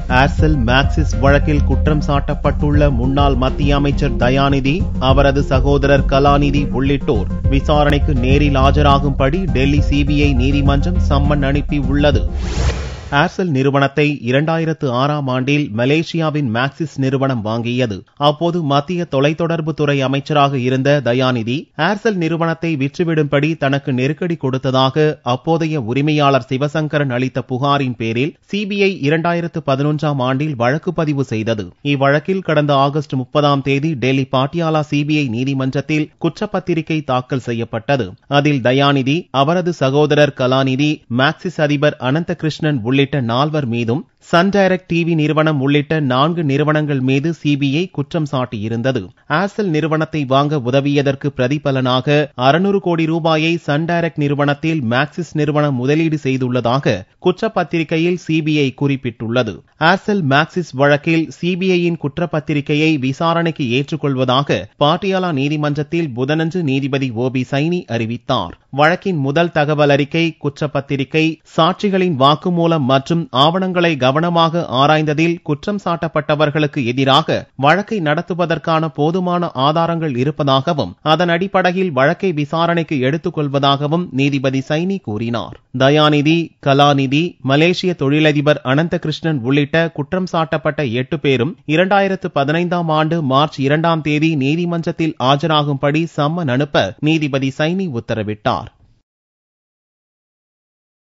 Aircel Maxis வழக்கில் குற்றம் சாட்டப்பட்டுள்ள முன்னாள் மத்திய அமைச்சர் தயாநிதி அவரது சகோதரர் கலாநிதி உள்ளிட்டோர் விசாரணைக்கு நேரில் ஆஜராகும்படி டெல்லி சிபிஐ நீதிமன்றம் சம்மன் அனுப்பி உள்ளது ஏர்செல் நிறுவனத்தை இரண்டாயிரத்து ஆறாம் ஆண்டில் மலேசியாவின் மேக்சிஸ் நிறுவனம் வாங்கியது அப்போது மத்திய தொலைத்தொடர்பு துறை அமைச்சராக இருந்த தயாநிதி ஏர்செல் நிறுவனத்தை விற்றுவிடும்படி தனக்கு நெருக்கடி கொடுத்ததாக அப்போதைய உரிமையாளர் சிவசங்கரன் அளித்த புகாரின் பேரில் சிபிஐ இரண்டாயிரத்து பதினொன்றாம் ஆண்டில் வழக்கு பதிவு செய்தது இவ்வழக்கில் கடந்த ஆகஸ்ட் முப்பதாம் தேதி டெல்லி பாட்டியாலா சிபிஐ நீதிமன்றத்தில் குற்றப்பத்திரிகை தாக்கல் செய்யப்பட்டது அதில் தயாநிதி அவரது சகோதரர் கலாநிதி மேக்சிஸ் அதிபர் அனந்தகிருஷ்ணன் உள்ளிட்ட நால்வர் மீதும் சன் டைரக்ட் டிவி நிறுவனம் உள்ளிட்ட நான்கு நிறுவனங்கள் மீது சிபிஐ குற்றம் சாட்டியிருந்தது ஏர்செல் நிறுவனத்தை வாங்க உதவியதற்கு பிரதிபலனாக அறுநூறு கோடி ரூபாயை சன் டைரக்ட் நிறுவனத்தில் மேக்சிஸ் நிறுவனம் முதலீடு செய்துள்ளதாக குற்றப்பத்திரிகையில் சிபிஐ குறிப்பிட்டுள்ளது ஏர்செல் மேக்சிஸ் வழக்கில் சிபிஐயின் குற்றப்பத்திரிகையை விசாரணைக்கு ஏற்றுக்கொள்வதாக பாட்டியாலா நீதிமன்றத்தில் புதனன்று நீதிபதி ஓ பி சைனி அறிவித்தார் வழக்கின் முதல் தகவல் அறிக்கை குற்றப்பத்திரிகை சாட்சிகளின் வாக்குமூலம் மற்றும் ஆவணங்களை கவனமாக ஆராய்ந்ததில் குற்றம் சாட்டப்பட்டவர்களுக்கு எதிராக வழக்கை நடத்துவதற்கான போதுமான ஆதாரங்கள் இருப்பதாகவும் அதன் அடிப்படையில் வழக்கை விசாரணைக்கு எடுத்துக் கொள்வதாகவும் நீதிபதி சைனி கூறினார் தயாநிதி கலாநிதி மலேசிய தொழிலதிபர் அனந்தகிருஷ்ணன் உள்ளிட்ட குற்றம் சாட்டப்பட்ட எட்டு பேரும் இரண்டாயிரத்து பதினைந்தாம் ஆண்டு மார்ச் இரண்டாம் தேதி நீதிமன்றத்தில் ஆஜராகும்படி சம்மன் அனுப்ப நீதிபதி சைனி உத்தரவிட்டார்